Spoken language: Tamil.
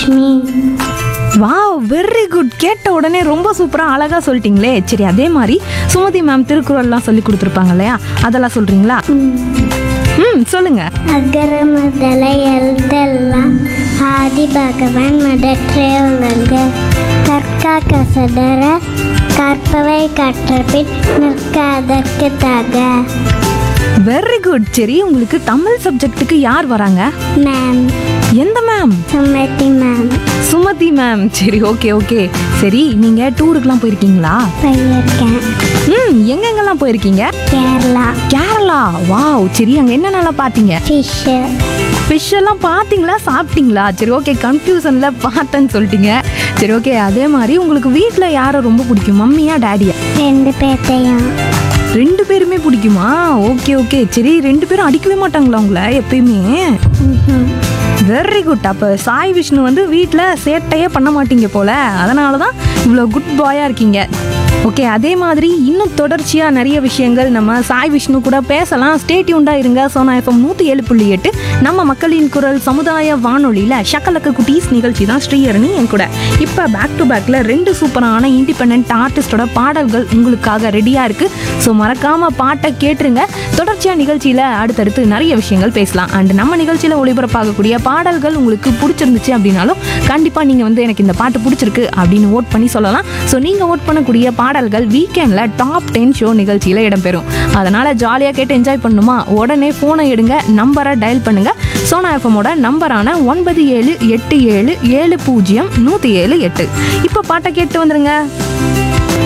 மீ வாவ் வெரி குட் கேட்ட உடனே ரொம்ப சூப்பராக அழகாக சொல்லிட்டீங்களே சரி அதே மாதிரி சுமதி மேம் திருக்குறள்லாம் சொல்லி கொடுத்துருப்பாங்க இல்லையா அதெல்லாம் சொல்கிறீங்களா ம் சொல்லுங்க அகர முதல எழுதெல்லாம் ஆதி பகவான் முதற்றே உலக கற்கா கசடர கற்பவை கற்றபின் நிற்காதற்கு தக வெரி குட் சரி உங்களுக்கு தமிழ் சப்ஜெக்ட்டுக்கு யார் வராங்க மேம் எந்த ma'am Sumathi ma'am Sumathi ma'am சரி ஓகே ஓகே சரி நீங்கள் டூருக்குலாம் போயிருக்கீங்களா போயிருக்கேன் ம் எங்கெங்கெல்லாம் போயிருக்கீங்க கேரளா கேரளா வாவ் சரி அங்கே என்னென்னலாம் பார்த்தீங்க ஃபிஷ்ஷு ஃபிஷ் எல்லாம் பார்த்தீங்களா சாப்பிட்டீங்களா சரி ஓகே கன்ஃபியூஷனில் பார்த்தேன்னு சொல்லிட்டீங்க சரி ஓகே அதே மாதிரி உங்களுக்கு வீட்டில் யாரை ரொம்ப பிடிக்கும் மம்மியா டேடியா ரெண்டு பேர்த்தையும் ரெண்டு பேருமே பிடிக்குமா ஓகே ஓகே சரி ரெண்டு பேரும் அடிக்கவே மாட்டாங்களா உங்களை எப்பயுமே ம்ஹும். வெரி குட் அப்போ சாய் விஷ்ணு வந்து வீட்டில் சேட்டையே பண்ண மாட்டீங்க போல அதனால தான் இவ்வளோ குட் பாயாக இருக்கீங்க ஓகே அதே மாதிரி இன்னும் தொடர்ச்சியாக நிறைய விஷயங்கள் நம்ம சாய் விஷ்ணு கூட பேசலாம் ஸ்டேட்யூண்டாக இருங்க சோனா எஃப்எம் நூற்றி ஏழு புள்ளி எட்டு நம்ம மக்களின் குரல் சமுதாய வானொலியில் ஷக்கலக்க குட்டீஸ் நிகழ்ச்சி தான் ஸ்ரீஹரணி என் கூட இப்போ பேக் டு பேக்கில் ரெண்டு சூப்பரான இண்டிபெண்ட் ஆர்டிஸ்டோட பாடல்கள் உங்களுக்காக ரெடியாக இருக்குது ஸோ மறக்காமல் பாட்டை கேட்டுருங்க தொடர்ச்சியாக நிகழ்ச்சியில் அடுத்தடுத்து நிறைய விஷயங்கள் பேசலாம் அண்ட் நம்ம நிகழ்ச்சியில் ஒளிபரப்பாகக்கூடிய பாடல்கள் உங்களுக்கு பிடிச்சிருந்துச்சு அப்படின்னாலும் கண்டிப்பாக நீங்கள் வந்து எனக்கு இந்த பாட்டு பிடிச்சிருக்கு அப்படின்னு ஓட் பண்ணி சொல்லலாம் ஸோ நீங்கள் ஓட் பண்ணக்கூடிய பாடல்கள் வீக்கெண்டில் டாப் டென் ஷோ நிகழ்ச்சியில் இடம்பெறும் அதனால் ஜாலியாக கேட்டு என்ஜாய் பண்ணுமா உடனே ஃபோனை எடுங்க நம்பரை டயல் பண்ணுங்கள் சோனா எஃப்எம்மோட நம்பரான ஒன்பது ஏழு எட்டு ஏழு ஏழு பூஜ்ஜியம் நூற்றி ஏழு எட்டு இப்போ பாட்டை கேட்டு வந்துருங்க